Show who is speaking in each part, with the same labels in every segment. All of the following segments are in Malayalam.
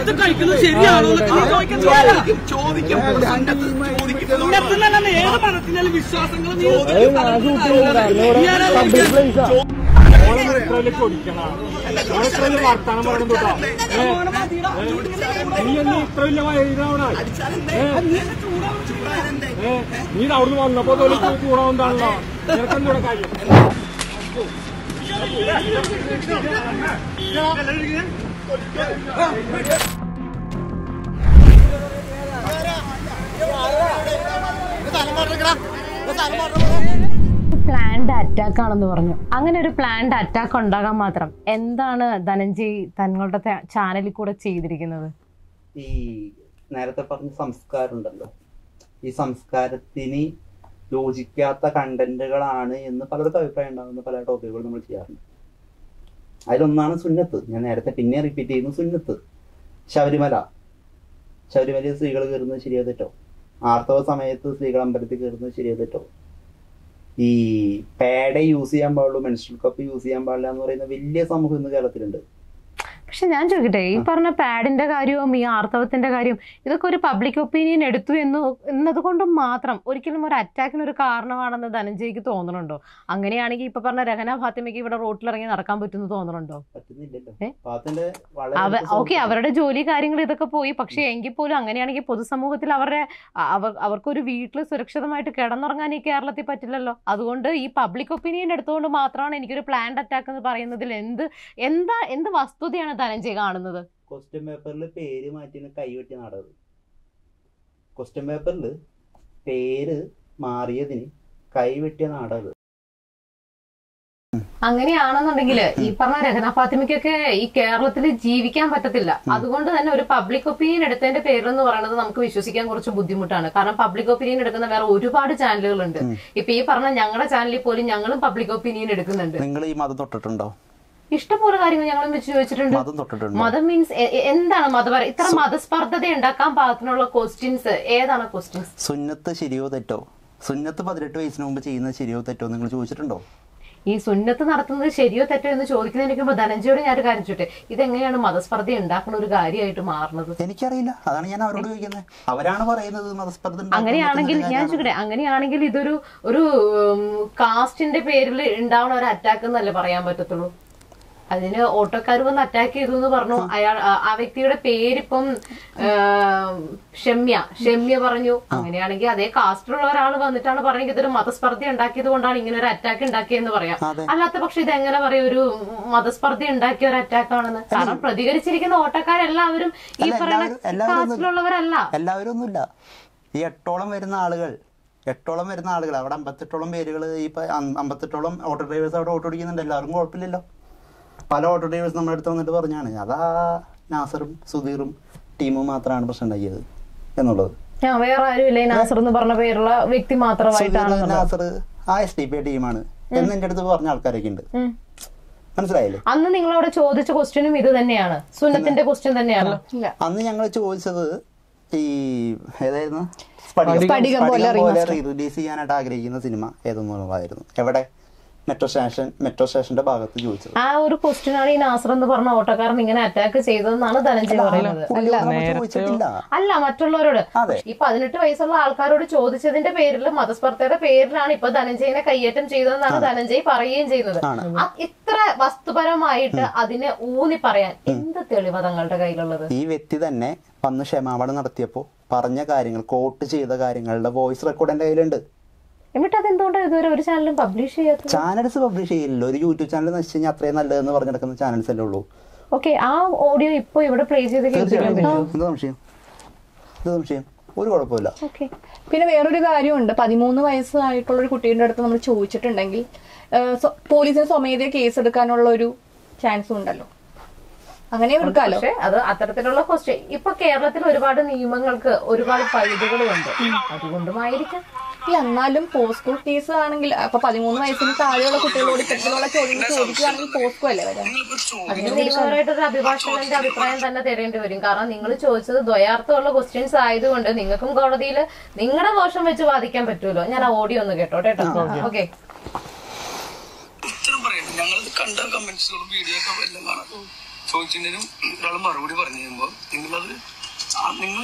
Speaker 1: സുന്നത്ത് കഴിക്കുന്നത് ശരിയാണോ എന്ന് ചോദിക്കാൻ ചോദിക്കും
Speaker 2: ചോദിക്കും സുന്നത്ത് ചോദിക്കും
Speaker 1: സുന്നത്ത് എന്നല്ല ഏത് മതത്തിലും വിശ്വാസങ്ങളും നീ
Speaker 3: ഇത്രയും വർത്താനം പറയണം കേട്ടോ നീ എന്നെ ഇത്ര വലിയ വൈകുന്നവണ നീ ഇത് അവിടുന്ന് വന്നപ്പോ തൊലി കൂടാവുന്നതാണല്ലോ നിനക്കെന്തോടെ കാര്യം
Speaker 4: പ്ലാൻഡ് അറ്റാക്ക് ആണെന്ന് പറഞ്ഞു അങ്ങനെ ഒരു പ്ലാൻഡ് അറ്റാക്ക് ഉണ്ടാകാൻ മാത്രം എന്താണ് ധനഞ്ജയ് തങ്ങളുടെ ത- ചാനലിൽ കൂടെ ചെയ്തിരിക്കുന്നത്
Speaker 5: ഈ നേരത്തെ പറഞ്ഞ സംസ്കാരം ഉണ്ടല്ലോ ഈ സംസ്കാരത്തിന് യോജിക്കാത്ത കണ്ടന്റുകളാണ് എന്ന് പലർക്കും അഭിപ്രായം ഉണ്ടാകുന്ന പല ടോപ്പിക്കുകൾ നമ്മൾ ചെയ്യാറുണ്ട് അതിലൊന്നാണ് സുന്നത്ത് ഞാൻ നേരത്തെ പിന്നെ റിപ്പീറ്റ് ചെയ്യുന്നു സുന്നത്ത് ശബരിമല ശബരിമലയിൽ സ്ത്രീകൾ കയറുന്നത് ശരിയോ തെറ്റോ ആർത്തവ സമയത്ത് സ്ത്രീകൾ അമ്പലത്തിൽ കയറുന്നത് ശരിയോ തെറ്റോ ഈ പാഡ് യൂസ് ചെയ്യാൻ പാടുള്ളൂ മെൻസ്ട്രൽ കപ്പ് യൂസ് ചെയ്യാൻ പാടില്ല എന്ന് പറയുന്ന വലിയ സമൂഹം ഇന്ന് കേരളത്തിലുണ്ട്
Speaker 4: പക്ഷെ ഞാൻ ചോദിക്കട്ടെ ഈ പറഞ്ഞ പാഡിന്റെ കാര്യവും ഈ ആർത്തവത്തിന്റെ കാര്യവും ഇതൊക്കെ ഒരു പബ്ലിക് ഒപ്പീനിയൻ എടുത്തു എന്ന് എന്നതുകൊണ്ട് മാത്രം ഒരിക്കലും ഒരു അറ്റാക്കിന് ഒരു കാരണമാണെന്ന് ധനഞ്ജയ്ക്ക് തോന്നുന്നുണ്ടോ അങ്ങനെയാണെങ്കിൽ ഇപ്പൊ പറഞ്ഞ രഹന ഫാത്തിമയ്ക്ക് ഇവിടെ റോട്ടിലിറങ്ങി നടക്കാൻ പറ്റുമെന്ന് തോന്നുന്നുണ്ടോ
Speaker 5: പറ്റുന്നില്ലല്ലോ
Speaker 4: ഏ?
Speaker 5: പാത്തിന്റെ
Speaker 4: അവ
Speaker 5: വളരെ
Speaker 4: ഓക്കെ അവരുടെ ജോലി കാര്യങ്ങൾ ഇതൊക്കെ പോയി പക്ഷെ എങ്കിൽ പോലും അങ്ങനെയാണെങ്കിൽ പൊതുസമൂഹത്തിൽ അവരുടെ അ- അവർ അവർക്കൊരു വീട്ടിൽ സുരക്ഷിതമായിട്ട് കിടന്നുറങ്ങാൻ ഈ കേരളത്തിൽ പറ്റില്ലല്ലോ അതുകൊണ്ട് ഈ പബ്ലിക് ഒപ്പീനിയൻ എടുത്തുകൊണ്ട് മാത്രമാണ് എനിക്കൊരു പ്ലാൻഡ് അറ്റാക്ക് എന്ന് പറയുന്നതിൽ എന്ത് എന്താ എന്ത് വസ്തുതയാണ് ധനഞ്ജയ് കാണുന്നത്
Speaker 5: ക്വസ്റ്റ്യൻ പേപ്പറിൽ പേര് മാറ്റിന് കൈവെട്ടി നാടകം ക്വസ്റ്റ്യൻ പേപ്പറിൽ പേര് മാറിയതിന് കൈവെട്ടിയ നാടകം
Speaker 4: അങ്ങനെയാണെന്നുണ്ടെങ്കിൽ ഈ പറഞ്ഞ രഹന ഫാത്തിമയ്ക്കൊക്കെ ഈ കേരളത്തിൽ ജീവിക്കാൻ പറ്റത്തില്ല അതുകൊണ്ട് തന്നെ ഒരു പബ്ലിക് ഒപ്പീനിയൻ എടുത്തതിന്റെ പേരെന്ന് പറയുന്നത് നമുക്ക് വിശ്വസിക്കാൻ കുറച്ച് ബുദ്ധിമുട്ടാണ് കാരണം പബ്ലിക് ഒപ്പീനിയൻ എടുക്കുന്ന വേറെ ഒരുപാട് ചാനലുകളുണ്ട് ഇപ്പൊ ഈ പറഞ്ഞ ഞങ്ങളുടെ ചാനലിൽ പോലും ഞങ്ങളും പബ്ലിക് ഒപ്പീനിയൻ എടുക്കുന്നുണ്ട്
Speaker 5: നിങ്ങൾ ഈ മതം തൊട്ടിട്ടുണ്ടോ
Speaker 4: ഇഷ്ടംപോലെ കാര്യങ്ങൾ ഞങ്ങളും വെച്ച് ചോദിച്ചിട്ടുണ്ട്
Speaker 5: മതം തൊട്ടിട്ടുണ്ടോ
Speaker 4: മതം മീൻസ് എന്താണ് മതപര ഇത്ര മതസ്പർദ്ധത ഉണ്ടാക്കാൻ പാകത്തിനുള്ള ക്വസ്റ്റ്യൻസ് ഏതാണ് ക്വസ്റ്റ്യൻസ്
Speaker 5: സുന്നത്ത് ശരിയോ തെറ്റോ സുന്നത്ത് പതിനെട്ട് വയസ്സിന് മുമ്പ് ചെയ്യുന്നത് ശരിയോ തെറ്റോ നിങ്ങൾ ചോദിച്ചിട്ടുണ്ടോ
Speaker 4: ഈ സുന്നത്ത് നടത്തുന്നത് ശരിയോ തെറ്റോ എന്ന് ചോദിക്കുന്നതിന് മുമ്പ് ധനഞ്ജയോട് ഞാൻ ഒരു കാര്യം ചോദിട്ടെ ഇതെങ്ങനെയാണ് മതസ്പർദ്ധ ഉണ്ടാക്കുന്ന ഒരു കാര്യമായിട്ട് മാറുന്നത്
Speaker 5: എനിക്കറിയില്ല അതാണ് ഞാൻ അവരോട് ചോദിക്കുന്നത് അവരാണ് പറയുന്നത് മതസ്പർദ്ധ ഉണ്ടാക്കാൻ
Speaker 4: അങ്ങനെയാണെങ്കിൽ
Speaker 5: പറ്റുന്ന
Speaker 4: ഞാൻ
Speaker 5: ഒരു
Speaker 4: ചോദിക്കട്ടെ അങ്ങനെയാണെങ്കിൽ ഇതൊരു ഒരു കാസ്റ്റിന്റെ പേരിൽ ഉണ്ടാവുന്ന ഒരു അറ്റാക്ക് എന്നല്ലേ പറയാൻ പറ്റത്തുള്ളൂ അതിന് ഓട്ടോക്കാർ വന്ന് അറ്റാക്ക് ചെയ്തു എന്ന് പറഞ്ഞു അയാൾ ആ- ആ വ്യക്തിയുടെ പേരിപ്പം ആ, ഷമ്യ ഷമ്യ പറഞ്ഞു അങ്ങനെയാണെങ്കിൽ അതേ കാസ്റ്റിലുള്ള ഒരാൾ വന്നിട്ടാണ് പറഞ്ഞെങ്കിൽ ഇതൊരു മതസ്പർദ്ധ ഉണ്ടാക്കിയത് കൊണ്ടാണ് ഇങ്ങനെ ഒരു അറ്റാക്ക് ഉണ്ടാക്കിയെന്ന് പറയാം
Speaker 5: അതെ.
Speaker 4: അല്ലാത്ത പക്ഷെ ഇത് എങ്ങനെ പറയാം ഒരു മതസ്പർദ്ധ ഉണ്ടാക്കിയ ഒരു അറ്റാക്ക് ആണെന്ന് കാരണം പ്രതികരിച്ചിരിക്കുന്ന ഓട്ടക്കാരെല്ലാവരും ഈ
Speaker 5: അല്ല,
Speaker 4: പറയുന്ന
Speaker 5: എല്ലാവരും- എല്ലാവരും ഒന്നും-
Speaker 4: കാസ്റ്റിലുള്ളവരല്ല
Speaker 5: എല്ലാവരും ഒന്നുമില്ല ഈ എട്ടോളം വരുന്ന ആളുകൾ എട്ടോളം വരുന്ന ആളുകൾ അവിടെ അമ്പത്തെട്ടോളം പേരുകൾ ഈ പ- അം- അമ്പത്തെട്ടോളം ഓട്ടോ ഡ്രൈവേഴ്സ് അവിടെ ഓട്ടോ ഓടിക്കുന്നുണ്ട് എല്ലാവർക്കും കുഴപ്പമില്ലല്ലോ പല ഓട്ടോ ഡ്രൈവേഴ്സ് നമ്മുടെ അടുത്ത് വന്നിട്ട് പറഞ്ഞാണ് അതാ നാസറും സുധീറും ടീമും മാത്രമാണ് പ്രശ്നം ഉണ്ടാക്കിയത് എന്നുള്ളത്
Speaker 4: ഞാൻ വേറെ ആരുമില്ല ഈ നാസർ എന്ന് പറഞ്ഞ പേരുള്ള വ്യക്തി മാത്രമായിട്ടാണ്
Speaker 5: സുധീർ നാസർ ആ എസ് ഡി പി ടീമാണ് എന്ന് എന്റെ അടുത്ത് പറഞ്ഞ ആൾക്കാരൊക്കെ ഉണ്ട്
Speaker 4: ഉം.
Speaker 5: മനസ്സിലായില്ലേ
Speaker 4: അന്ന് നിങ്ങളവിടെ ചോദിച്ച ക്വസ്റ്റ്യനും ഇത് തന്നെയാണ് സുന്നത്തിന്റെ ക്വസ്റ്റ്യൻ തന്നെയാണ്
Speaker 5: അന്ന് ഞങ്ങൾ ചോദിച്ചത് ഈ ഏതായിരുന്നു
Speaker 6: സ്ഫടികം പോലെ
Speaker 5: റിലീസ് ചെയ്യാനായിട്ട് ആഗ്രഹിക്കുന്ന സിനിമ ഏതെന്നുള്ളതായിരുന്നു എവിടെ മെട്രോ സ്റ്റേഷൻ മെട്രോ സ്റ്റേഷന്റെ ഭാഗത്ത് ചോദിച്ചത്
Speaker 4: ആ ഒരു ക്വസ്റ്റ്യൻ ആണ് ഈ നാസർ എന്ന് പറഞ്ഞ ഓട്ടോക്കാരൻ ഇങ്ങനെ അറ്റാക്ക് ചെയ്തതെന്നാണ് ധനഞ്ജയ് പറയുന്നത്
Speaker 5: പുള്ളി നമ്മൾ ചോദിച്ചിട്ടില്ല
Speaker 4: അല്ല മറ്റുള്ളവരോട്
Speaker 5: അതെ.
Speaker 4: ഈ പതിനെട്ട് വയസ്സുള്ള ആൾക്കാരോട് ചോദിച്ചതിന്റെ പേരിൽ മതസ്പർദ്ധയുടെ പേരിലാണ് ഇപ്പൊ ധനഞ്ജയനെ കയ്യേറ്റം ചെയ്തതെന്നാണ് ധനഞ്ജയ് പറയുകയും ചെയ്യുന്നത് ആ ഇത്ര വസ്തുപരമായിട്ട് അതിനെ ഊന്നി പറയാൻ എന്ത് തെളിവ് തങ്ങളുടെ കയ്യിലുള്ളത്
Speaker 5: ഈ വ്യക്തി തന്നെ വന്ന് ക്ഷമാപണം നടത്തിയപ്പോൾ പറഞ്ഞ കാര്യങ്ങൾ കോട്ട് ചെയ്ത കാര്യങ്ങളുടെ വോയിസ് റെക്കോർഡ് എന്റെ കയ്യിലുണ്ട്
Speaker 4: എന്നിട്ട് അതെന്തുകൊണ്ടാണ് ഇതുവരെ ഒരു ചാനലും പബ്ലിഷ് ചെയ്യാത്തത്
Speaker 5: ചാനൽസ് പബ്ലിഷ് ചെയ്യില്ല ഒരു യൂട്യൂബ് ചാനൽ നശിച്ചു കഴിഞ്ഞാൽ അത്രയും നല്ലതെന്ന് പറഞ്ഞു നടക്കുന്ന ചാനൽസ് അല്ലേ ഉള്ളൂ
Speaker 4: ഓക്കെ ആ ഓഡിയോ ഇപ്പൊ ഇവിടെ പ്ലേ ചെയ്ത് കേൾപ്പിക്കാൻ പറ്റുമോ
Speaker 5: എന്താ സംശയം എന്താ സംശയം ഒരു കുഴപ്പമില്ല
Speaker 4: ഓക്കെ
Speaker 6: പിന്നെ വേറൊരു കാര്യമുണ്ട് പതിമൂന്ന് വയസ്സായിട്ടുള്ള ഒരു കുട്ടിയുടെ അടുത്ത് നമ്മൾ ചോദിച്ചിട്ടുണ്ടെങ്കിൽ ഏഹ്, സ്വ- പോലീസിന് സ്വമേധയ കേസ് എടുക്കാനുള്ള ഒരു ചാൻസും ഉണ്ടല്ലോ അങ്ങനെ എടുക്കാലോ
Speaker 4: പക്ഷെ അത് അത്തരത്തിലുള്ള ക്വസ്റ്റ്യൻ ഇപ്പൊ കേരളത്തിൽ ഒരുപാട് നിയമങ്ങൾക്ക് ഒരുപാട് പഴുതുകളും ഉണ്ട് അതുകൊണ്ടുമായിരിക്കാം
Speaker 6: ഇല്ല എന്നാലും പോസ്കോ കേസ് ആണെങ്കിൽ അപ്പൊ പതിമൂന്ന് വയസ്സിന് താഴെയുള്ള കുട്ടികളോട് ഇത്തരത്തിലുള്ള ചോദ്യങ്ങൾ ചോദിക്കുകയാണെങ്കിൽ പോസ്കോ അല്ലേ വരാം
Speaker 4: അതിന് നിയമപരമായിട്ട് ഒരു അഭിഭാഷകന്റെ അഭിപ്രായം തന്നെ തരേണ്ടി വരും കാരണം നിങ്ങൾ ചോദിച്ചത് ദ്വയാർത്ഥമുള്ള ക്വസ്റ്റ്യൻസ് ആയതുകൊണ്ട് നിങ്ങൾക്കും കോടതിയിൽ നിങ്ങളുടെ മോശം വെച്ച് വാദിക്കാൻ പറ്റുമല്ലോ ഞാൻ ആ ഓഡിയോ ഒന്ന് കേട്ടോ കേട്ടോ ഓക്കെ
Speaker 2: ഉത്തരം പറയണം ഞങ്ങൾ കണ്ട കമന്റ്സുകളും വീഡിയോ ഒക്കെ എല്ലാം കാണാം ചോദിച്ചതിനും ഒരാൾ മറുപടി പറഞ്ഞു കഴിയുമ്പോൾ നിങ്ങളത്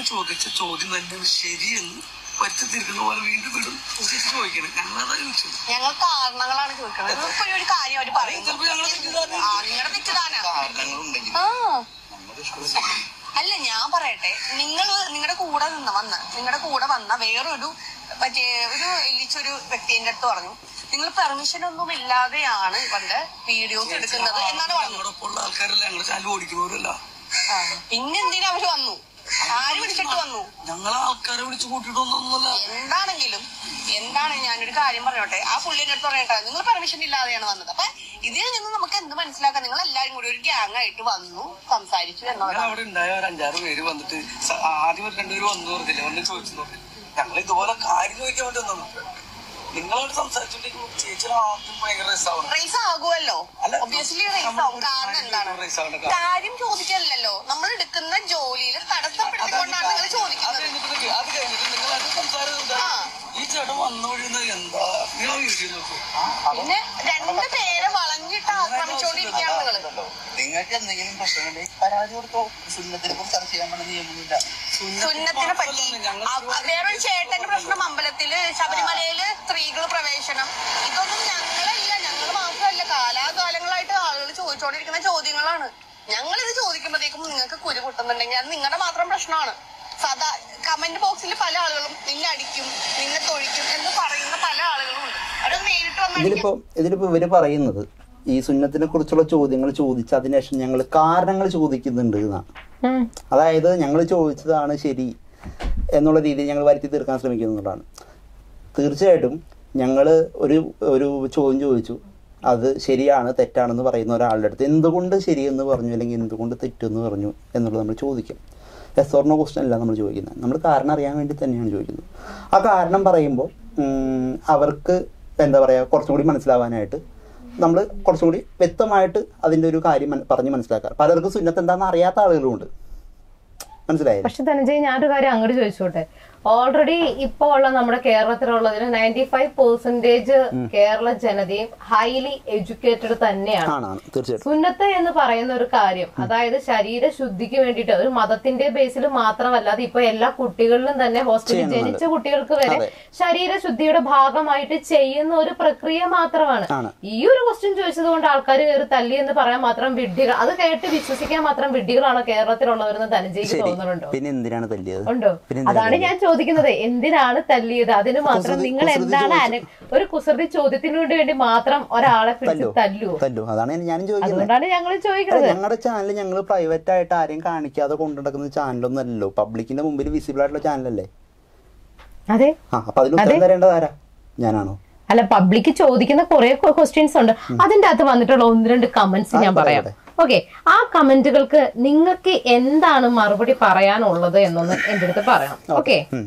Speaker 2: ചോദിച്ച ചോദ്യം തന്നെയാണ് ശരിയെന്ന് പറ്റി തീർക്കുന്ന പോലെ വീണ്ടും വീണ്ടും തിരിച്ച് ചോദിക്കണം ഞങ്ങളതാ ചോദിച്ചത്
Speaker 7: ഞങ്ങൾ കാരണങ്ങളാണ് ചോദിക്കുന്നത് ഇപ്പൊ ഒരു കാര്യം അവര് പറയുന്നത്
Speaker 2: ചിലപ്പോ ഞങ്ങളെ തെറ്റിദ്ധാരണ
Speaker 7: ആ നിങ്ങളുടെ തെറ്റിദ്ധാരണ
Speaker 2: കാരണങ്ങളുണ്ടെങ്കിൽ
Speaker 7: ആ
Speaker 2: നമ്മൾ വിശ്വസിക്കും
Speaker 7: അല്ല ഞാൻ പറയട്ടെ നിങ്ങൾ നിങ്ങളുടെ കൂടെ നിന്ന് വന്ന നിങ്ങളുടെ കൂടെ വന്ന വേറൊരു മറ്റേ ഒരു എലിച്ചൊരു വ്യക്തിന്റെ അടുത്ത് പറഞ്ഞു നിങ്ങൾ പെർമിഷൻ ഒന്നും ഇല്ലാതെയാണ് ഇവന്റെ വീഡിയോസ് എടുക്കുന്നത് എന്നാണ് പറഞ്ഞത്
Speaker 2: ഞങ്ങളുടെ ഒപ്പം ഉള്ള ആൾക്കാരല്ല ഞങ്ങളുടെ ചാനൽ ഓടിക്കുന്നവരല്ല
Speaker 7: ആ, പിന്നെ എന്തിനാ അവര് വന്നു ആര് വിളിച്ചിട്ട് വന്നു
Speaker 2: ഞങ്ങളെ ആൾക്കാരെ വിളിച്ച് കൂട്ടിയിട്ടൊന്നുമല്ല
Speaker 7: എന്താണെങ്കിലും എന്താണ് ഞാനൊരു കാര്യം പറഞ്ഞോട്ടെ ആ പുള്ളിന്റെ അടുത്ത് പറയട്ടെ നിങ്ങൾ പെർമിഷൻ ഇല്ലാതെയാണ് വന്നത് അപ്പൊ ഇതിൽ നിന്ന് നമുക്ക് എന്ത് മനസ്സിലാക്കാം നിങ്ങൾ എല്ലാരും കൂടി ഒരു ഗ്യാങ് ആയിട്ട് വന്നു സംസാരിച്ചു
Speaker 2: ഞങ്ങൾ
Speaker 7: എന്നുള്ളതാണ്
Speaker 2: അവിടെ ഉണ്ടായ ഒരു അഞ്ചാറ് പേര് വന്നിട്ട് സ- ആദ്യം ഒരു രണ്ടുപേര് വന്നു പറഞ്ഞില്ല വന്ന് ചോദിച്ചു നോക്കി ഞങ്ങൾ ഇതുപോലെ കാര്യം ചോദിക്കാൻ വേണ്ടി വന്നു നിങ്ങളവിടെ സംസാരിച്ചോണ്ടിരിക്കുമ്പോൾ ചേച്ചിയുടെ ആദ്യം ഭയങ്കര രസമാണ്
Speaker 7: റേസ് ആകുമല്ലോ
Speaker 2: അല്ല,
Speaker 7: ഒബിയസ്ലി റേസ് ആവും കാരണം എന്താണ്
Speaker 2: race ആവേണ്ട കാരണം.
Speaker 7: കാര്യം ചോദിക്കലല്ലോ നമ്മൾ എടുക്കുന്ന ജോലിയിൽ തടസ്സപ്പെടുത്തിക്കൊണ്ടാണ് നിങ്ങൾ
Speaker 2: അത്
Speaker 7: ചോദിക്കുന്നത്
Speaker 2: കഴിഞ്ഞിട്ട് അത് കഴിഞ്ഞിട്ട് നിങ്ങൾ അത് സംസാരം എന്താ? ഈ ചേട്ടൻ വന്നു കഴിയുന്നത് എന്താ നിങ്ങൾ വീട്ടിൽ നോക്കൂ
Speaker 7: പിന്നെ രണ്ട് പേരെ വളഞ്ഞിട്ട് ആക്രമിച്ചുകൊണ്ടിരിക്കുകയാണ് നിങ്ങള്
Speaker 5: നിങ്ങൾക്ക് എന്തെങ്കിലും പ്രശ്നമുണ്ടെങ്കിൽ പരാതി കൊടുത്തോ സുന്നത്തിനെ കുറിച്ച് ചർച്ച ചെയ്യാൻ വേണ്ട നിയമമൊന്നുമില്ല
Speaker 7: സുന്നത്തിനെ പറ്റി
Speaker 2: ഞങ്ങൾ
Speaker 7: അ- വേറൊരു ചേട്ടന്റെ പ്രശ്നം അമ്പലത്തില് ശബരിമലയില് സ്ത്രീകൾ പ്രവേശനം ഇതൊന്നും ഞങ്ങളല്ല ഞങ്ങൾ മാത്രമല്ല കാലാകാലങ്ങളായിട്ട് ആളുകൾ ചോദിച്ചുകൊണ്ടിരിക്കുന്ന ചോദ്യങ്ങളാണ് ഞങ്ങൾ ഇത് ചോദിക്കുമ്പോഴത്തേക്കും നിങ്ങൾക്ക് കുരു പൊട്ടുന്നുണ്ടെങ്കിൽ അത് നിങ്ങളുടെ മാത്രം പ്രശ്നമാണ് സദാ കമന്റ് ബോക്സിൽ പല ആളുകളും നിന്നെ അടിക്കും നിന്നെ തൊഴിക്കും എന്ന് പറയുന്ന പല ആളുകളും ഉണ്ട് അത് നേരിട്ട് വന്ന് അടിക്കും
Speaker 5: ഇതിലിപ്പോ ഇതിലിപ്പോ ഇവര് പറയുന്നത് ഈ സുന്നത്തിനെ കുറിച്ചുള്ള ചോദ്യങ്ങൾ ചോദിച്ച് അതിനുശേഷം ഞങ്ങൾ കാരണങ്ങൾ ചോദിക്കുന്നുണ്ട് എന്നാണ്
Speaker 4: ഉം.
Speaker 5: അതായത് ഞങ്ങൾ ചോദിച്ചതാണ് ശരി എന്നുള്ള രീതിയിൽ ഞങ്ങൾ വരുത്തി തീർക്കാൻ ശ്രമിക്കുന്നുള്ളതാണ് തീർച്ചയായിട്ടും ഞങ്ങൾ ഒരു ഒരു ചോദ്യം ചോദിച്ചു അത് ശരിയാണ് തെറ്റാണെന്ന് പറയുന്ന ഒരാളുടെ അടുത്ത് എന്തുകൊണ്ട് ശരിയെന്ന് പറഞ്ഞു അല്ലെങ്കിൽ എന്തുകൊണ്ട് തെറ്റെന്ന് പറഞ്ഞു എന്നുള്ളത് നമ്മൾ ചോദിക്കും എസ് ഓർണോ ക്വസ്റ്റൻ അല്ല നമ്മൾ ചോദിക്കുന്നത് നമ്മൾ കാരണം അറിയാൻ വേണ്ടി തന്നെയാണ് ചോദിക്കുന്നത് ആ കാരണം പറയുമ്പോൾ ഉം, അവർക്ക് എന്താ പറയുക കുറച്ചും കൂടി മനസ്സിലാവാനായിട്ട് നമ്മൾ കുറച്ചും കൂടി വ്യക്തമായിട്ട് അതിൻ്റെ ഒരു കാര്യം മന- പറഞ്ഞ് മനസ്സിലാക്കാം പലർക്കും സുന്നത്ത് എന്താണെന്ന് അറിയാത്ത ആളുകളുമുണ്ട് മനസ്സിലായില്ലേ
Speaker 4: പക്ഷെ ധനഞ്ജയ് ഞാനൊരു കാര്യം അങ്ങോട്ട് ചോദിച്ചോട്ടെ ഓൾറെഡി ഇപ്പോ ഉള്ള നമ്മുടെ കേരളത്തിലുള്ളതിൽ നയൻറ്റി ഫൈവ് പെർസെന്റേജ് കേരള ജനതയും ഹൈലി എഡ്യൂക്കേറ്റഡ് തന്നെയാണ്
Speaker 5: ആണാണ് തീർച്ചയായിട്ടും
Speaker 4: സുന്നത്ത് എന്ന് പറയുന്ന ഒരു കാര്യം അതായത് ശരീര ശുദ്ധിക്ക് വേണ്ടിയിട്ട് ഒരു മതത്തിന്റെ ബേസിൽ മാത്രമല്ലാതെ ഇപ്പൊ എല്ലാ കുട്ടികളിലും തന്നെ ഹോസ്റ്റലിൽ
Speaker 5: ചെയ്യുന്നുണ്ട്.
Speaker 4: ജനിച്ച കുട്ടികൾക്ക് വരെ
Speaker 5: അതെ.
Speaker 4: ശരീര ശുദ്ധിയുടെ ഭാഗമായിട്ട് ചെയ്യുന്ന ഒരു പ്രക്രിയ മാത്രമാണ്
Speaker 5: ആണ്.
Speaker 4: ഈ ഒരു ക്വസ്റ്റ്യൻ ചോദിച്ചത് കൊണ്ട് ആൾക്കാർ കയറി തല്ലി എന്ന് പറയാൻ മാത്രം വിഡ്ഢികൾ അത് കേട്ട് വിശ്വസിക്കാൻ മാത്രം വിഡ്ഢികളാണ് കേരളത്തിലുള്ളവരെന്ന് ധനഞ്ജയ്ക്ക്
Speaker 5: ശരി
Speaker 4: തോന്നുന്നുണ്ടോ
Speaker 5: പിന്നെ എന്തിനാണ് തല്ലിയത്
Speaker 4: ഉണ്ടോ
Speaker 5: പിന്നെ എന്തിനാ
Speaker 4: അതാണ് ഞാൻ ചോദിക്കുന്നത് എന്തിനാണ് തല്ലിയത് അതിന് മാത്രം
Speaker 5: കുസൃതി-
Speaker 4: നിങ്ങൾ
Speaker 5: കുസൃതി
Speaker 4: എന്താണ് അന- ഒരു കുസൃതി ചോദ്യത്തിന് വേണ്ടി വേണ്ടി മാത്രം ഒരാളെ പിടിച്ച്
Speaker 5: തല്ലോ
Speaker 4: തല്ലുവോ
Speaker 5: തല്ലോ അതാണ് ഞാനും ചോദിക്കുന്നത്
Speaker 4: അതുകൊണ്ടാണ് ഞങ്ങൾ ചോദിക്കുന്നത്
Speaker 5: ഞങ്ങളുടെ ചാനൽ ഞങ്ങൾ പ്രൈവറ്റ് ആയിട്ട് ആരെയും കാണിക്കാതെ കൊണ്ടു നടക്കുന്ന ചാനലൊന്നും അല്ലല്ലോ പബ്ലിക്കിന്റെ മുമ്പിൽ വിസിബിൾ ആയിട്ടുള്ള ചാനലല്ലേ
Speaker 4: അതെ
Speaker 5: ആ അപ്പൊ അതിന് ഉത്തരം തരേണ്ടത് ആരാ ഞാനാണോ
Speaker 4: അല്ല പബ്ലിക് ചോദിക്കുന്ന കുറെ ക്വസ്റ്റ്യൻസ് ഉണ്ട് അതിന്റെ അകത്ത് വന്നിട്ടുള്ള ഒന്ന് രണ്ട് കമന്റ്സ് ഞാൻ
Speaker 5: ആ,
Speaker 4: പറയാം
Speaker 5: പറയട്ടെ.
Speaker 4: ഓക്കെ ആ കമന്റുകൾക്ക് നിങ്ങൾക്ക് എന്താണ് മറുപടി പറയാനുള്ളത് എന്നൊന്ന് എന്റെ അടുത്ത് പറയണം ഓക്കെ
Speaker 5: ഉം.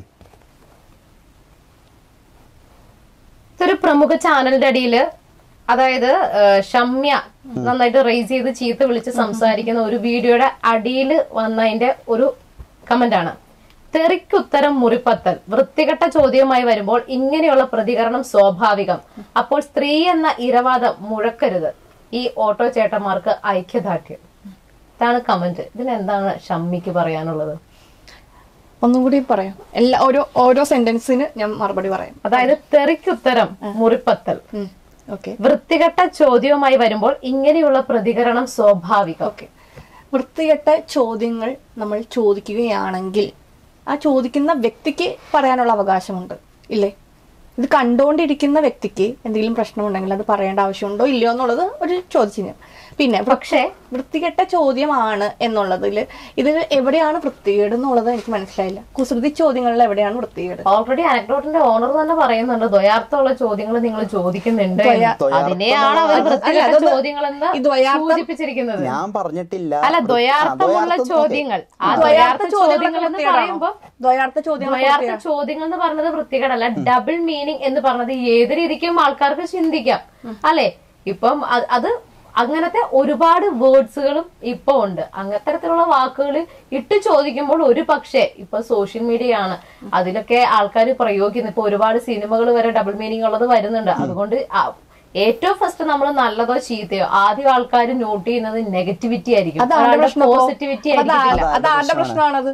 Speaker 4: ഇതൊരു പ്രമുഖ ചാനലിന്റെ അടിയില് അതായത് ആ, ഷമ്യ നന്നായിട്ട് റേസ് ചെയ്ത് ചീത്ത വിളിച്ച് സംസാരിക്കുന്ന ഒരു വീഡിയോയുടെ അടിയിൽ വന്നതിന്റെ ഒരു കമന്റ് ആണ് തെറിക്കുത്തരം മുറിപ്പത്തൽ വൃത്തികെട്ട ചോദ്യവുമായി വരുമ്പോൾ ഇങ്ങനെയുള്ള പ്രതികരണം സ്വാഭാവികം അപ്പോൾ സ്ത്രീ എന്ന ഇരവാദം മുഴക്കരുത് ഈ ഓട്ടോ ചേട്ടന്മാർക്ക് ഐക്യദാർഢ്യം ഇതാണ് കമന്റ് ഇതിനെന്താണ് ഷമ്മിക്ക് പറയാനുള്ളത്
Speaker 6: ഒന്നും കൂടി പറയാം എല്ലാ ഓരോ ഓരോ സെന്റൻസിന് ഞാൻ മറുപടി പറയാം
Speaker 4: അതായത് തെറിക്കുത്തരം മുറിപ്പത്തൽ
Speaker 6: ഓക്കെ
Speaker 4: വൃത്തികെട്ട ചോദ്യവുമായി വരുമ്പോൾ ഇങ്ങനെയുള്ള പ്രതികരണം സ്വാഭാവികം
Speaker 6: ഓക്കെ വൃത്തികെട്ട ചോദ്യങ്ങൾ നമ്മൾ ചോദിക്കുകയാണെങ്കിൽ ആ ചോദിക്കുന്ന വ്യക്തിക്ക് പറയാനുള്ള അവകാശമുണ്ട് ഇല്ലേ ഇത് കണ്ടുകൊണ്ടിരിക്കുന്ന വ്യക്തിക്ക് എന്തെങ്കിലും പ്രശ്നമുണ്ടെങ്കിൽ അത് പറയേണ്ട ആവശ്യമുണ്ടോ ഇല്ലയോ എന്നുള്ളത് ഒരു ചോദ്യചിഹ്നം പിന്നെ പക്ഷേ വൃത്തികെട്ട ചോദ്യമാണ് എന്നുള്ളതിൽ ഇത് എവിടെയാണ് വൃത്തികേട് എന്നുള്ളത് എനിക്ക് മനസ്സിലായില്ല കുസൃതി ചോദ്യങ്ങളിൽ എവിടെയാണ് വൃത്തികേട്
Speaker 4: ഓൾറെഡി അനക്ഡോട്ടിന്റെ ഓണർ തന്നെ പറയുന്നുണ്ട് ദ്വയാർത്ഥമുള്ള ചോദ്യങ്ങൾ നിങ്ങൾ ചോദിക്കുന്നുണ്ട് എന്ന്.
Speaker 5: ദ്വയാർത്ഥം
Speaker 4: അതിനെയാണ് അവർ
Speaker 6: അല്ല,
Speaker 4: വൃത്തികെട്ട
Speaker 6: അതൊന്ന്
Speaker 4: ചോദ്യങ്ങളെന്ന്
Speaker 6: ഈ ദ്വയാർത്ഥം-
Speaker 4: സൂചിപ്പിച്ചിരിക്കുന്നത്
Speaker 5: ഞാൻ പറഞ്ഞിട്ടില്ല
Speaker 4: അല്ല
Speaker 5: ആ,
Speaker 4: ദ്വയാർത്ഥമുള്ള
Speaker 5: ദ്വയാർത്ഥം
Speaker 4: ചോദ്യങ്ങൾ ആ
Speaker 6: ദ്വയാർത്ഥ
Speaker 4: ദ്വയാർത്ഥ ചോദ്യങ്ങൾ
Speaker 6: ചോദ്യങ്ങൾ
Speaker 4: എന്ന് പറയുമ്പോൾ
Speaker 6: ദ്വയാർത്ഥ ചോദ്യങ്ങൾ
Speaker 4: ദ്വയാർത്ഥ ചോദ്യങ്ങൾ എന്ന് പറഞ്ഞത് വൃത്തികേടല്ല ഡബിൾ മീനിങ് എന്ന് പറഞ്ഞത് ഏത് രീതിക്കും ആൾക്കാർക്ക് ചിന്തിക്കാം അല്ലെ ഇപ്പം അ- അത് അങ്ങനത്തെ ഒരുപാട് വേർഡ്സുകളും ഇപ്പൊ ഉണ്ട് അങ്ങനത്തരത്തിലുള്ള വാക്കുകൾ ഇട്ട് ചോദിക്കുമ്പോൾ ഒരു പക്ഷേ ഇപ്പൊ സോഷ്യൽ മീഡിയ ആണ് അതിലൊക്കെ ആൾക്കാർ പ്രയോഗിക്കുന്നു ഇപ്പൊ ഒരുപാട് സിനിമകൾ വരെ ഡബിൾ മീനിങ് ഉള്ളത് വരുന്നുണ്ട് അതുകൊണ്ട് ആ- ഏറ്റവും ഫസ്റ്റ് നമ്മൾ നല്ലതോ ചീത്തയോ ആദ്യം ആൾക്കാർ നോട്ട് ചെയ്യുന്നത് നെഗറ്റിവിറ്റി ആയിരിക്കും
Speaker 6: അത് ആരുടെ പ്രശ്നം
Speaker 4: പോസിറ്റിവിറ്റി
Speaker 6: അത്
Speaker 4: ആയിരിക്കില്ല
Speaker 6: ആ- അത് ആരുടെ പ്രശ്നമാണത്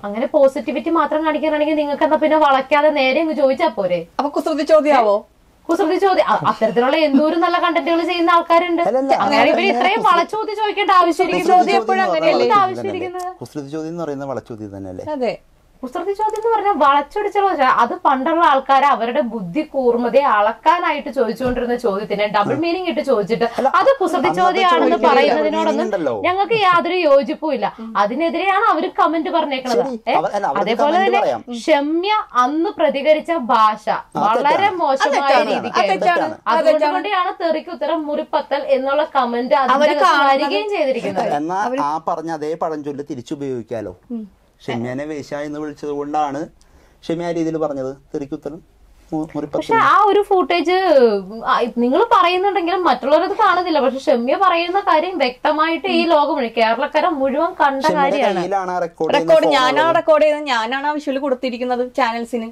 Speaker 4: അങ്ങനെ പോസിറ്റിവിറ്റി മാത്രം കാണിക്കാനാണെങ്കിൽ നിങ്ങൾക്ക് എന്നാ പിന്നെ വളയ്ക്കാതെ നേരെ അങ്ങ് ചോദിച്ചാ പോരെ
Speaker 6: അപ്പൊ കുസൃതി ചോദ്യാവോ
Speaker 4: കുസൃതി ചോദ്യം അ- അത്തരത്തിലുള്ള എന്തോരം നല്ല കണ്ടന്റുകൾ ചെയ്യുന്ന ആൾക്കാരുണ്ട്
Speaker 5: അല്ലല്ല,
Speaker 4: അങ്ങനെ ഇവര്
Speaker 5: അങ്ങനെ
Speaker 4: ഇത്രയും
Speaker 5: കുസൃതി-
Speaker 4: വളച്ചോദ്യം ചോദിക്കേണ്ട ആവശ്യമിരിക്കുന്നു
Speaker 6: ചോദ്യം എപ്പോഴും അങ്ങനെയല്ലേ?
Speaker 4: എന്താ ആവശ്യമിരിക്കുന്നത്
Speaker 5: കുസൃതി ചോദ്യം എന്ന് പറയുന്ന വളച്ചോദ്യം തന്നെയല്ലേ
Speaker 6: അതെ
Speaker 4: കുസൃതി ചോദ്യം എന്ന് പറഞ്ഞാൽ വളച്ചൊടിച്ചുള്ള ചോദ്യം. അത് പണ്ടുള്ള ആൾക്കാർ അവരുടെ ബുദ്ധി കൂർമ്മതയെ അളക്കാനായിട്ട് ചോദിച്ചുകൊണ്ടിരുന്ന ചോദ്യത്തിന് ഡബിൾ മീനിങ് ഇട്ട് ചോദിച്ചിട്ട് അത് കുസൃതി
Speaker 5: അന്നത്തെ
Speaker 4: ചോദ്യമാണെന്ന്
Speaker 5: ചോദ്യത്തിന്
Speaker 4: പറയുന്നതിനോടൊന്നും
Speaker 5: meaning ഉണ്ടല്ലോ.
Speaker 4: ഞങ്ങൾക്ക് യാതൊരു യോജിപ്പും ഇല്ല അതിനെതിരെയാണ് അവർ കമന്റ് പറഞ്ഞേക്കുന്നത്
Speaker 5: ശരി.
Speaker 4: ഏ?
Speaker 5: അവ- അല്ല, അവർക്ക്
Speaker 4: അതേപോലെ
Speaker 5: comment
Speaker 4: തന്നെ
Speaker 5: പറയാം.
Speaker 4: ഷമ്യ അന്ന് പ്രതികരിച്ച ഭാഷ വളരെ
Speaker 5: തെറ്റാണ്.
Speaker 4: മോശമായ
Speaker 6: അത്
Speaker 4: രീതിക്കായിരുന്നു
Speaker 6: തെറ്റാണ്. അത്
Speaker 4: അതുകൊണ്ട്
Speaker 6: തെറ്റാണ്.
Speaker 4: കൂടിയാണ് തെറിക്ക് ഉത്തരം മുറിപ്പത്തൽ എന്നുള്ള കമന്റ്
Speaker 6: അവര്
Speaker 4: അതിന്റെ
Speaker 6: കാണുന്നത്
Speaker 4: വരികയും ചെയ്തിരിക്കുന്നത്
Speaker 5: എന്നാ ആ പറഞ്ഞ അതേ പഴഞ്ചൊല്ല് തിരിച്ചുപയോഗിക്കാലോ ഷെമ്യാനെ വേശ എന്ന് വിളിച്ചത് കൊണ്ടാണ് ഷെമ്യ ആ രീതിയിൽ പറഞ്ഞത് തെറിക്കുത്തരം മുറിപ്പത്ത്
Speaker 4: പക്ഷെ ആ ഒരു ഫൂട്ടേജ് നിങ്ങൾ പറയുന്നുണ്ടെങ്കിലും മറ്റുള്ളവരത് കാണുന്നില്ല പക്ഷെ ഷമ്യ പറയുന്ന കാര്യം വ്യക്തമായിട്ട് ഈ ലോകം മുഴുവൻ കേരളക്കാരെ മുഴുവൻ കണ്ട
Speaker 5: ഷെമ്യയുടെ
Speaker 4: കാര്യമാണ്
Speaker 5: കയ്യിലാണ് ആ റെക്കോർഡ്
Speaker 6: റെക്കോർഡ് ഞാനാണ് റെക്കോർഡ് ചെയ്തത് ഞാനാണ് ആ വിഷ്വല് കൊടുത്തിരിക്കുന്നത് ചാനൽസിന്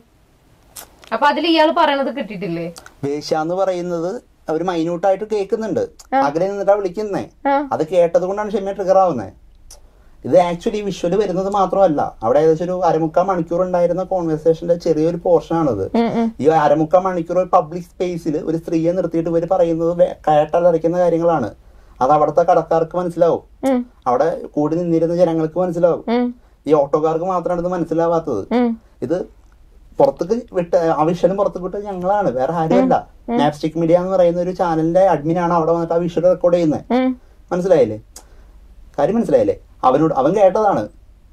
Speaker 4: അപ്പൊ അതിൽ ഇയാൾ പറയണത് കിട്ടിയിട്ടില്ലേ
Speaker 5: വേശ എന്ന് പറയുന്നത് അവര് മൈന്യൂട്ടായിട്ട് കേൾക്കുന്നുണ്ട് അകലെ നിന്നിട്ടാ വിളിക്കുന്നേ അത് കേട്ടത് കൊണ്ടാണ് ഷെമ്യ ട്രിഗർ ആവുന്നത് ഇത് ആക്ച്വലി വിഷ്വല് വരുന്നത് മാത്രമല്ല അവിടെ ഏകദേശം ഒരു അരമുക്കാൽ മണിക്കൂർ ഉണ്ടായിരുന്ന കോൺവെർസേഷന്റെ ചെറിയൊരു പോർഷൻ ആണത് ഈ അരമുക്കാൽ മണിക്കൂർ ഒരു പബ്ലിക് സ്പേസിൽ ഒരു സ്ത്രീയെ നിർത്തിയിട്ട് ഇവര് പറയുന്നത് വേ- കേട്ടലറിക്കുന്ന കാര്യങ്ങളാണ് അത് അവിടുത്തെ കടക്കാർക്ക് മനസ്സിലാവും അവിടെ കൂടി നിന്നിരുന്ന ജനങ്ങൾക്ക് മനസ്സിലാവും ഈ ഓട്ടോക്കാർക്ക് മാത്രമാണ് ഇത് മനസ്സിലാവാത്തത് ഇത് പുറത്തേക്ക് വിട്ട് ആ വിഷ്വലും പുറത്തേക്ക് വിട്ട് ഞങ്ങളാണ് വേറെ ആരുമല്ല മാപ്സ്റ്റിക് മീഡിയ എന്ന് പറയുന്ന ഒരു ചാനലിന്റെ അഡ്മിനാണ് അവിടെ വന്നിട്ട് ആ വിഷ്വൽ റെക്കോർഡ് ചെയ്യുന്നത് മനസ്സിലായില്ലേ കാര്യം മനസ്സിലായില്ലേ അവനോട് അവൻ കേട്ടതാണ്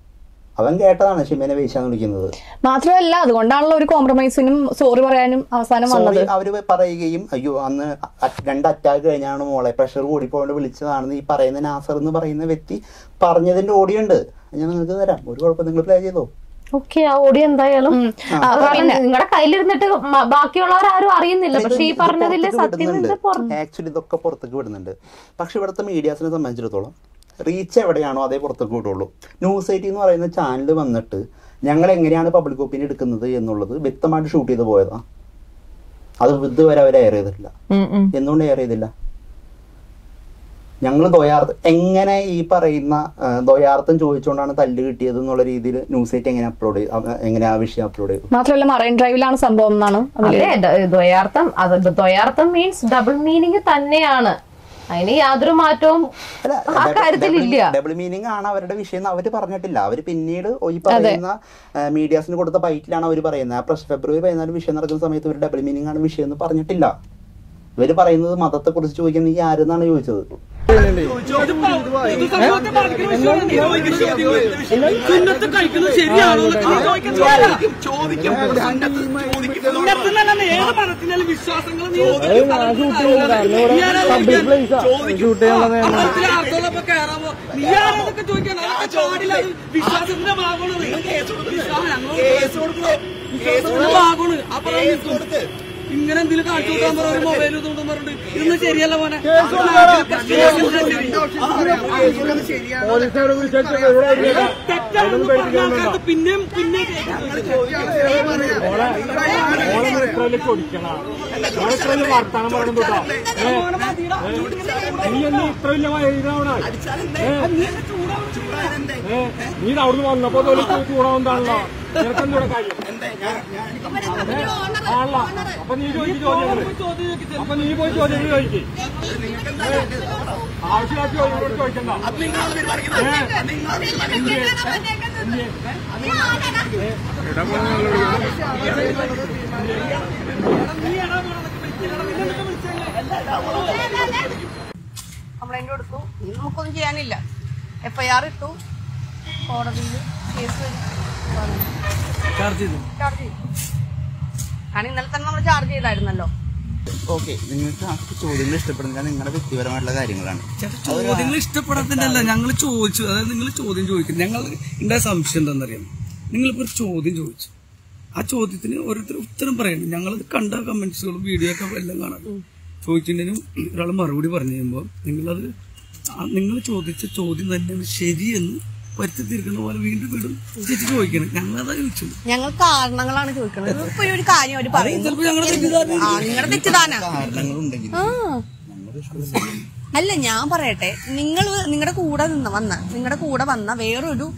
Speaker 5: അവൻ കേട്ടതാണ് ഷിമേനെ വേശാന്ന് വിളിക്കുന്നത്
Speaker 6: മാത്രമല്ല അതുകൊണ്ടാണല്ലോ ഒരു കോംപ്രമൈസിനും സോറി പറയാനും അവസാനം വന്നത്
Speaker 5: സോറി അവര് പറയുകയും അയ്യോ അന്ന് അ- രണ്ട് അറ്റാക്ക് കഴിഞ്ഞാണ് മോളെ പ്രഷർ കൂടിപ്പോണ്ട് വിളിച്ചതാണെന്ന് ഈ പറയുന്ന നാസർ എന്ന് പറയുന്ന വ്യക്തി പറഞ്ഞതിന്റെ ഓഡിയോ ഉണ്ട് ഞാൻ നിങ്ങൾക്ക് തരാം ഒരു കുഴപ്പം നിങ്ങൾ പ്ലേ ചെയ്തോ
Speaker 4: ഓക്കെ ആ ഓടി എന്തായാലും
Speaker 6: ഉം. ആ,
Speaker 4: നിങ്ങളുടെ കയ്യിലിരുന്നിട്ട് മ- ബാക്കിയുള്ളവർ ആരും അറിയുന്നില്ല പക്ഷെ ഈ പറഞ്ഞതിലെ സത്യം എന്താ പുറത്ത്
Speaker 5: ആക്ച്വലി ഇതൊക്കെ പുറത്തേക്ക് വിടുന്നുണ്ട് പക്ഷെ ഇവിടുത്തെ മീഡിയാസിനെ സംബന്ധിച്ചിടത്തോളം റീച്ച് എവിടെയാണോ അതേ പുറത്തേക്ക് വിടുള്ളൂ ന്യൂസ് എയ്റ്റി എന്ന് പറയുന്ന ചാനൽ വന്നിട്ട് ഞങ്ങൾ എങ്ങനെയാണ് പബ്ലിക് ഒപ്പീനിയൻ എടുക്കുന്നത് എന്നുള്ളത് വ്യക്തമായിട്ട് ഷൂട്ട് ചെയ്ത് പോയതാ അത് ഇതുവരെ അവർ എയർ ചെയ്തിട്ടില്ല എന്തുകൊണ്ട് എയർ ചെയ്തില്ല ഞങ്ങൾ ദ്വയാർത്ഥം എങ്ങനെ ഈ പറയുന്ന ആ, ദ്വയാർത്ഥം ചോദിച്ചുകൊണ്ടാണ് തല്ല് കിട്ടിയത് എന്നുള്ള രീതിയിൽ ന്യൂസ് എയ്റ്റ് എങ്ങനെ അപ്ലോഡ് ചെയ്തു എങ്ങനെ ആ വിഷയം അപ്ലോഡ് ചെയ്തു
Speaker 6: മാത്രമല്ല മറൈൻ ഡ്രൈവിലാണ് സംഭവം എന്നാണ് അതില്
Speaker 4: അതെ ദ- ദ്വയാർത്ഥം അത് ദ്വയാർത്ഥം മീൻസ് ഡബിൾ മീനിങ് തന്നെയാണ് അതിന് യാതൊരു മാറ്റവും
Speaker 5: അല്ല,
Speaker 4: ആ
Speaker 5: ഡബിൾ-
Speaker 4: കാര്യത്തിൽ
Speaker 5: ഡബിൾ-
Speaker 4: ഇല്ല
Speaker 5: ഡബിൾ മീനിങ് ആണ് അവരുടെ വിഷയം എന്ന് അവര് പറഞ്ഞിട്ടില്ല അവര് പിന്നീട് ഈ പറയുന്ന മീഡിയാസിന് കൊടുത്ത ബൈറ്റിലാണ് അവർ പറയുന്നത് ആ പ്രശ്നം ഫെബ്രുവരി പതിനാല് വിഷയം നടക്കുന്ന സമയത്ത് ഒരു ഡബിൾ മീനിങ് ആണ് വിഷയം എന്ന് പറഞ്ഞിട്ടില്ല ഇവര് പറയുന്നത് മതത്തെ കുറിച്ച് ചോദിക്കുന്നത് ഈ ആരെന്നാണ് ചോദിച്ചത്
Speaker 1: പൊതുസമൂഹത്തെ ബാധിക്കുന്ന വിഷയമാണ് നീ ചോദിക്കുന്ന ചോദ്യങ്ങൾ. സുന്നത്ത് കഴിക്കുന്നത് ശരിയാണോ എന്നൊക്കെ നീ ചോദിക്കുന്നത് ചോദിക്കും സുന്നത്തിനല്ല ഏത് മതത്തിനാലും വിശ്വാസങ്ങൾ നീ അർത്ഥമുള്ളപ്പോ കയറാമോ നീ ആരെന്നൊക്കെ ചോദിക്കാൻ അതൊക്കെ പാടില്ല അത് വിശ്വാസത്തിന്റെ ഭാഗമാണ് വിശ്വാസത്തിന്റെ ഭാഗമാണ് അപ്പൊ ഇങ്ങനെ എന്തെങ്കിലും കാണിച്ചു കൊടുക്കാൻ പറഞ്ഞ ഒരു മൊബൈൽ ഇതുകൊണ്ടും പറഞ്ഞിട്ട് ഇതൊന്നും ശരിയല്ല മോനെ
Speaker 3: പോലീസുകാരെ വിളിച്ചു ഇവിടെ
Speaker 1: തെറ്റാണെന്ന് പറഞ്ഞ ആൾക്കാർക്ക് പിന്നെയും പിന്നെ
Speaker 3: ഓളെ ഓളെ ഇത്രയില് കൊടുക്കണം ഓളെ ഇത്രയില് വർത്താനം പറയുന്നത് കേട്ടോ നീ എന്ന് ഇത്ര വലിയ വൈകുന്നവിടെ നീ ഇത് അവിടുന്ന് വന്നപ്പോ തൊലി ചൂടാവുന്നതാണല്ലോ നിനക്കെന്തൂടെ കാര്യം ആണല്ല അപ്പൊ നീ ചോദിക്കും ചോദ്യങ്ങള് അപ്പൊ നീ പോയി ചോദ്യങ്ങൾ ചോദിക്കും ആവശ്യമായിട്ട് ചോദ്യങ്ങളോട് ചോദിക്കണ്ട
Speaker 7: കംപ്ലൈന്റ് കൊടുത്തു ഇനി നമുക്കൊന്നും ചെയ്യാനില്ല എഫ്ഐആർ ഇട്ടു കോടതിയിൽ കേസ്
Speaker 1: ചാർജ് ചെയ്തു
Speaker 7: ചാർജ് ചെയ്തു കാരണം ഇന്നലെ തന്നെ നമ്മൾ ചാർജ് ചെയ്തായിരുന്നല്ലോ
Speaker 5: ഓക്കെ നിങ്ങൾക്ക് ആ ചോദ്യങ്ങൾ ഇഷ്ടപ്പെടുന്നില്ല നിങ്ങളുടെ വ്യക്തിപരമായിട്ടുള്ള കാര്യങ്ങളാണ്
Speaker 1: ചോദ്യങ്ങൾ ഇഷ്ടപ്പെടാത്തതല്ല ഞങ്ങൾ ചോദിച്ചു അതായത് നിങ്ങൾ ചോദ്യം ചോദിക്കും ഞങ്ങൾ എന്റെ സംശയം എന്താണെന്നറിയാം നിങ്ങളിപ്പോ ഒരു ചോദ്യം ചോദിച്ചു ആ ചോദ്യത്തിന് ഓരോരുത്തർ ഉത്തരം പറയണം ഞങ്ങളത് കണ്ട കമന്റ്സുകളും വീഡിയോ ഒക്കെ എല്ലാം കാണാം ചോദിച്ചിട്ടുണ്ടെങ്കിലും ഒരാൾ മറുപടി പറഞ്ഞു കഴിയുമ്പോൾ നിങ്ങളത് നിങ്ങൾ ചോദിച്ച ചോദ്യം തന്നെയാണ് ശരിയെന്ന് വരുത്തി തീർക്കുന്ന പോലെ വീണ്ടും വീണ്ടും ചേച്ചി ചോദിക്കണം ഞങ്ങളതാ ചോദിച്ചു
Speaker 7: ഞങ്ങൾ കാരണങ്ങളാണ് ചോദിക്കുന്നത് ഇപ്പൊ ഒരു കാര്യം അവര് പറയുന്നു
Speaker 1: ചിലപ്പോ ഞങ്ങളുടെ തെറ്റിദ്ധാരണ
Speaker 7: ആ നിങ്ങളുടെ തെറ്റിദ്ധാരണ
Speaker 5: കാരണങ്ങളുണ്ടെങ്കിൽ
Speaker 7: ആ അല്ല ഞാൻ പറയട്ടെ നിങ്ങൾ നിങ്ങളുടെ കൂടെ നിന്ന് വന്ന നിങ്ങളുടെ കൂടെ വന്ന വേറൊരു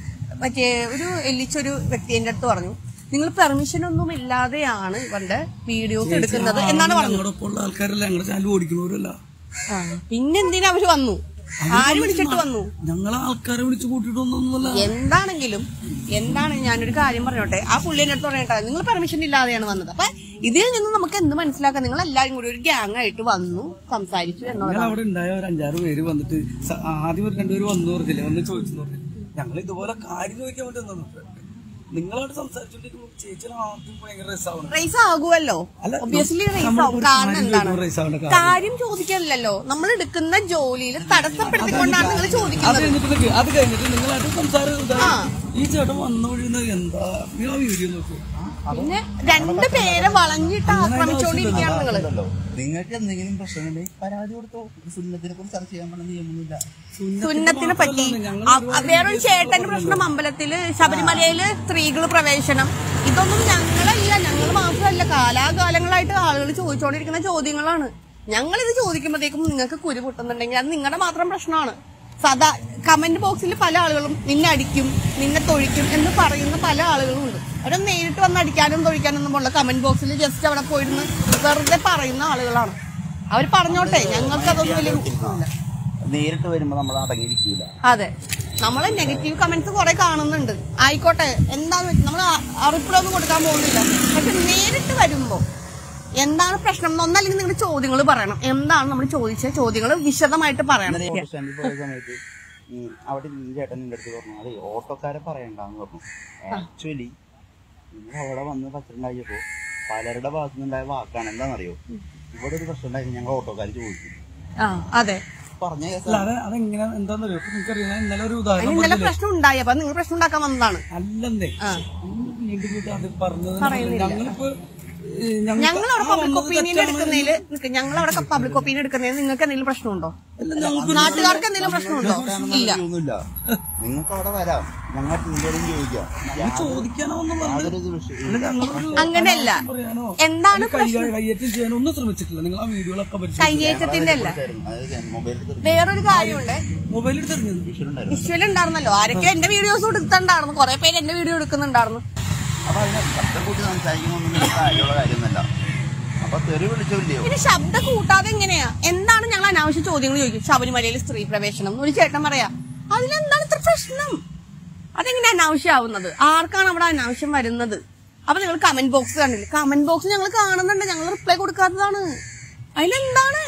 Speaker 7: മറ്റേ ഒരു എല്ലിച്ചൊരു വ്യക്തി എന്റെ അടുത്ത് പറഞ്ഞു നിങ്ങൾ പെർമിഷൻ ഒന്നും ഇല്ലാതെയാണ് ഇവന്റെ വീഡിയോസ് എടുക്കുന്നത് എന്നാണ് പറഞ്ഞത്
Speaker 1: ഞങ്ങളുടെ ഒപ്പം ഉള്ള ആൾക്കാരല്ല ഞങ്ങളുടെ ചാനൽ ഓടിക്കുന്നവരല്ല
Speaker 7: ആ, പിന്നെന്തിനാ അവര് വന്നു ആര് വിളിച്ചിട്ട് വന്നു
Speaker 1: ഞങ്ങളെ ആൾക്കാരെ വിളിച്ച് കൂട്ടിയിട്ടൊന്നുമല്ല
Speaker 7: എന്താണെങ്കിലും എന്താണ് ഞാനൊരു കാര്യം പറഞ്ഞോട്ടെ ആ പുള്ളി എന്റെ അടുത്ത് പറയട്ടെ നിങ്ങൾ പെർമിഷൻ ഇല്ലാതെയാണ് വന്നത് അപ്പൊ ഇതിൽ നിന്ന് നമുക്ക് എന്ത് മനസ്സിലാക്കാം നിങ്ങൾ എല്ലാവരും കൂടി ഒരു ഗ്യാങ് ആയിട്ട് വന്നു സംസാരിച്ചു
Speaker 1: ഞങ്ങൾ
Speaker 7: എന്നുള്ളതാണ്
Speaker 1: അവിടെ ഉണ്ടായ ഒരു അഞ്ചാറ് പേര് വന്നിട്ട് സ- ആദ്യം ഒരു രണ്ടുപേര് വന്നു പറഞ്ഞില്ലേ വന്ന് ചോദിച്ചു പറഞ്ഞില്ല ഞങ്ങൾ ഇതുപോലെ കാര്യം ചോദിക്കാൻ വേണ്ടി വന്നു നിങ്ങളോട് സംസാരിച്ചോണ്ടിരിക്കുമ്പോൾ ചേച്ചിയുടെ ആദ്യം ഭയങ്കര രസമാണ്
Speaker 7: റേസ് ആകുമല്ലോ
Speaker 1: അല്ല,
Speaker 7: ഒബ്വിയസ്ലി റേസ്
Speaker 1: നമ്മൾ
Speaker 7: ആകും
Speaker 1: ഒരു
Speaker 7: കാരണം
Speaker 1: കാര്യം
Speaker 7: എന്താണ്
Speaker 1: ചോദിക്കുമ്പോൾ raise ആവേണ്ട കാര്യം.
Speaker 7: കാര്യം ചോദിക്കാനില്ലല്ലോ നമ്മൾ എടുക്കുന്ന ജോലിയിൽ തടസ്സപ്പെടുത്തിക്കൊണ്ടാണ് നിങ്ങൾ
Speaker 1: അത്
Speaker 7: ചോദിക്കുന്നത്
Speaker 1: കഴിഞ്ഞിട്ട് നിക്ക്. അത് കഴിഞ്ഞിട്ട് നിങ്ങളായിട്ട് സംസാരം ഇതായി. ഈ ചേട്ടൻ വന്ന വഴി എന്താ നിങ്ങൾ ആ വീഡിയോ നോക്കൂ
Speaker 7: പിന്നെ രണ്ട് പേരെ വളഞ്ഞിട്ട് ആക്രമിച്ചുകൊണ്ടിരിക്കുകയാണ് നിങ്ങള്
Speaker 5: അല്ലല്ലോ. നിങ്ങൾക്ക് എന്തെങ്കിലും പ്രശ്നമുണ്ടെങ്കിൽ പരാതി കൊടുത്തോ ഇത് സുന്നത്തിനെ കുറിച്ച് ചർച്ച ചെയ്യാൻ പറഞ്ഞ നിയമമൊന്നുമില്ല
Speaker 7: സുന്നത്തിനെ പറ്റി അ- അ- വേറൊരു ചേട്ടന്റെ പ്രശ്നം അമ്പലത്തില് ശബരിമലയില് സ്ത്രീകൾ പ്രവേശനം ഇതൊന്നും ഞങ്ങളല്ല ഞങ്ങൾ മാത്രമല്ല കാലാകാലങ്ങളായിട്ട് ആളുകൾ ചോദിച്ചുകൊണ്ടിരിക്കുന്ന ചോദ്യങ്ങളാണ് ഞങ്ങൾ ഇത് ചോദിക്കുമ്പോഴത്തേക്കും നിങ്ങൾക്ക് കുരു പൊട്ടുന്നുണ്ടെങ്കിൽ അത് നിങ്ങളുടെ മാത്രം പ്രശ്നമാണ് സദാ കമന്റ് ബോക്സിൽ പല ആളുകളും നിന്നെ അടിക്കും നിന്നെ തൊഴിക്കും എന്ന് പറയുന്ന പല ആളുകളും ഉണ്ട് അവരൊന്നും നേരിട്ട് വന്ന് അടിക്കാനും തൊഴിക്കാനൊന്നും പോലുള്ള കമന്റ് ബോക്സിൽ ജസ്റ്റ് അവിടെ പോയിരുന്ന് വെറുതെ പറയുന്ന ആളുകളാണ് അവർ പറഞ്ഞോട്ടെ ഞങ്ങൾക്ക് അതൊന്നും വലിയ ഇല്ല
Speaker 5: നേരിട്ട് വരുമ്പോ നമ്മൾ അടങ്ങിയിരിക്കൂല
Speaker 7: അതെ നമ്മള് നെഗറ്റീവ് കമന്റ്സ് കുറെ കാണുന്നുണ്ട് ആയിക്കോട്ടെ എന്താന്ന് വെച്ചാൽ നമ്മൾ റിപ്ലൈ ഒന്നും കൊടുക്കാൻ പോകുന്നില്ല പക്ഷെ നേരിട്ട് വരുമ്പോ എന്താണ് പ്രശ്നം എന്ന് ഒന്നല്ലെങ്കിൽ നിങ്ങളുടെ ചോദ്യങ്ങൾ പറയണം എന്താണ് നമ്മൾ ചോദിച്ച ചോദ്യങ്ങൾ വിശദമായിട്ട് പറയണം
Speaker 5: ഇന്നലെ ഓട്ടോ സ്റ്റാൻഡിൽ പോയ സമയത്ത് ഉം, അവിടെ ഇരുന്ന ചേട്ടൻ എന്റെ അടുത്ത് പറഞ്ഞു അതെ ഓട്ടോക്കാരെ പറയണ്ടെന്ന് പറഞ്ഞു ആക്ച്വലി നിങ്ങൾ അവിടെ വന്ന് പത്രണ്ടായപ്പോ പലരുടെ ഭാഗത്തു നിന്നുണ്ടായ വാക്കാണ് എന്താണെന്നറിയോ ഇവിടെ ഒരു പ്രശ്നം ഉണ്ടായിരുന്നു ഞങ്ങൾ ഓട്ടോക്കാർ ചോദിച്ചു
Speaker 7: ആ അതെ
Speaker 5: പറഞ്ഞ കേസ്
Speaker 1: അല്ല അത് അതെങ്ങനെ എന്താന്നറിയോ ഇപ്പൊ നിങ്ങൾക്കറിയാം ഞാൻ ഇന്നലെ ഒരു
Speaker 7: അതിന്
Speaker 1: ഉദാഹരണം
Speaker 7: ഇന്നലെ
Speaker 1: പറഞ്ഞില്ലേ?
Speaker 7: പ്രശ്നം ഉണ്ടായി അപ്പൊ നിങ്ങൾ പ്രശ്നം ഉണ്ടാക്കാൻ വന്നതാണ്
Speaker 1: അല്ലെന്നേ വീണ്ടും വീണ്ടും അത് പറഞ്ഞത്
Speaker 7: പറയുന്നില്ല.
Speaker 1: ഞങ്ങളിപ്പോ ഏ, ഞങ്ങൾക്ക്
Speaker 7: ഞങ്ങൾ അവിടെ
Speaker 1: ആ
Speaker 7: പബ്ലിക്
Speaker 1: വന്നത്
Speaker 7: ഒപ്പീനിയൻ
Speaker 1: തെറ്റാണ്
Speaker 7: എടുക്കുന്നതിൽ ഞങ്ങൾ അവിടെ പബ്ലിക് ഒപ്പീനിയൻ എടുക്കുന്നതിൽ നിങ്ങൾക്ക് എന്തെങ്കിലും പ്രശ്നമുണ്ടോ
Speaker 1: അല്ല, ഞങ്ങൾക്ക്
Speaker 7: നാട്ടുകാർക്ക് എന്തെങ്കിലും പ്രശ്നമുണ്ടോ ഇല്ല
Speaker 5: ഒന്നുമില്ല നിങ്ങൾക്ക് അവിടെ വരാം ഞങ്ങൾ ടീച്ചറും ചോദിക്കാം
Speaker 1: ചോദിക്കാനോ ഒന്നും
Speaker 5: യാതൊരു ഇത് വിഷയം
Speaker 1: അല്ല, ഞങ്ങളൊരു
Speaker 7: അങ്ങനെയല്ല
Speaker 1: പറയാനോ
Speaker 7: എന്താണ്
Speaker 1: ഒരു കൈ- കയ്യേറ്റം ചെയ്യാനോ ഒന്നും ശ്രമിച്ചിട്ടില്ല നിങ്ങൾ ആ വീഡിയോകളൊക്കെ പരിശോധിച്ചു
Speaker 7: കയ്യേറ്റത്തിന്റെ അല്ല
Speaker 5: അതായത് മൊബൈലിൽ
Speaker 7: വേറൊരു കാര്യമുണ്ട്
Speaker 1: മൊബൈലിൽ തെരഞ്ഞത്
Speaker 5: വിഷയമുണ്ടായിരുന്നു
Speaker 7: വിഷ്വൽ ഉണ്ടായിരുന്നല്ലോ ആരൊക്കെ എന്റെ വീഡിയോസ് എടുത്തിട്ടുണ്ടായിരുന്നു കുറെ പേര് എന്റെ വീഡിയോ എടുക്കുന്നുണ്ടായിരുന്നു
Speaker 5: അപ്പൊ അതിനെ ശബ്ദം കൂട്ടി സംസാരിക്കുന്നൊന്നും കാര്യമുള്ള കാര്യമൊന്നുമല്ല അപ്പൊ തെറി വിളിച്ചില്ലയോ
Speaker 7: പിന്നെ ശബ്ദം കൂട്ടാതെ എങ്ങനെയാ എന്താണ് ഞങ്ങൾ അനാവശ്യ ചോദ്യങ്ങൾ ചോദിക്കും ശബരിമലയിൽ സ്ത്രീ പ്രവേശനം എന്ന് ഒരു ചേട്ടൻ പറയാ അതിലെന്താണ് ഇത്ര പ്രശ്നം അതെങ്ങനെ അനാവശ്യമാവുന്നത് ആർക്കാണ് അവിടെ അനാവശ്യം വരുന്നത് അപ്പൊ നിങ്ങൾ കമന്റ് ബോക്സ് കണ്ടില്ലേ കമന്റ് ബോക്സ് ഞങ്ങൾ കാണുന്നുണ്ട് ഞങ്ങൾ റിപ്ലൈ കൊടുക്കാത്തതാണ് അതിലെന്താണ്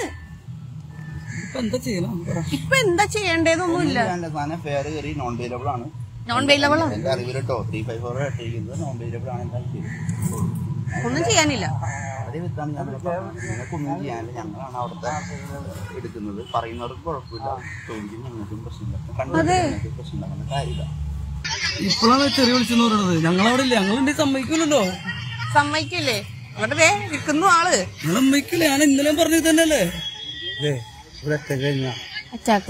Speaker 1: ഇപ്പൊ എന്താ ചെയ്യണം പറ.
Speaker 7: ഇപ്പൊ എന്താ ചെയ്യേണ്ടതൊന്നുമില്ല
Speaker 5: വേണ്ട സാധനം ഫെയർ കയറി നോൺ അവൈലബിൾ ആണ്
Speaker 7: നോൺ വെയിലബിൾ ആണ്
Speaker 5: എന്റെ അറിവിൽ കേട്ടോ ത്രീ ഫൈവ് ഫോർ ഇട്ടിരിക്കുന്നത് നോൺ അവൈലബിൾ ആണ് എന്താ
Speaker 7: ഒന്നും ചെയ്യാനില്ല
Speaker 5: അതേ വിത്താണ് ഞാൻ നിങ്ങൾക്കൊന്നും ചെയ്യാനില്ല ഞങ്ങളാണ് അവിടുത്തെ എടുക്കുന്നത് പറയുന്നവർക്ക് കുഴപ്പമില്ല ചോദിക്കുന്ന ഞങ്ങൾക്കും പ്രശ്നമില്ല കണ്ടു ഞങ്ങൾക്ക് പ്രശ്നമില്ല കാര്യമില്ല
Speaker 1: ഇപ്പോഴാണ് ചെറിയ വിളിച്ചെന്ന് പറയണത് ഞങ്ങളവിടെ ഇല്ല ഞങ്ങളുണ്ട് സമ്മതിക്കില്ലല്ലോ
Speaker 7: സമ്മതിക്കില്ലേ അങ്ങോട്ട് ദേ നിൽക്കുന്നു ആള്
Speaker 1: നിങ്ങൾ സമ്മതിക്കില്ല ഞാൻ ഇന്നലെ പറഞ്ഞത് തന്നെയല്ലേ
Speaker 8: ഇവിടെ കഴിഞ്ഞ
Speaker 7: അച്ചാക്ക്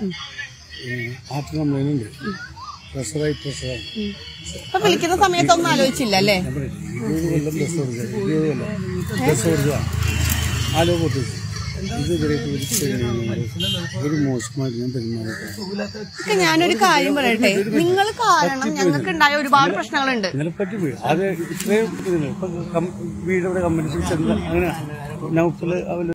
Speaker 8: ഹാർട്ട് കംപ്ലൈന്റ് ഉണ്ട് പ്രഷറായി പ്രഷറായി
Speaker 7: ഇപ്പൊ വിളിക്കുന്ന സമയത്തൊന്നും ആലോചിച്ചില്ല അല്ലേ
Speaker 8: ഇരുപത് കൊല്ലം ബസ് ഓടിച്ച ഇരുപത് കൊല്ലം ബസ് ഓടിച്ച ആലോ പൊട്ടിച്ചു ഇത് ഇവരേക്ക് വിളിച്ചു ഒരു മോശമായിട്ട് ഞാൻ പെരുമാറിയിട്ടാണ്
Speaker 7: ഇതൊക്കെ ഞാനൊരു കാര്യം പറയട്ടെ നിങ്ങൾ കാരണം ഞങ്ങൾക്ക് ഉണ്ടായ ഒരുപാട് പ്രശ്നങ്ങളുണ്ട്
Speaker 8: ഇന്നലെ പറ്റിപ്പോയി അത് ഇത്രയും ഇതില്ല ഇപ്പൊ കം- വീടിവിടെ കമ്പനി ചെന്ന് അങ്ങനെ നൗഫല് അവന്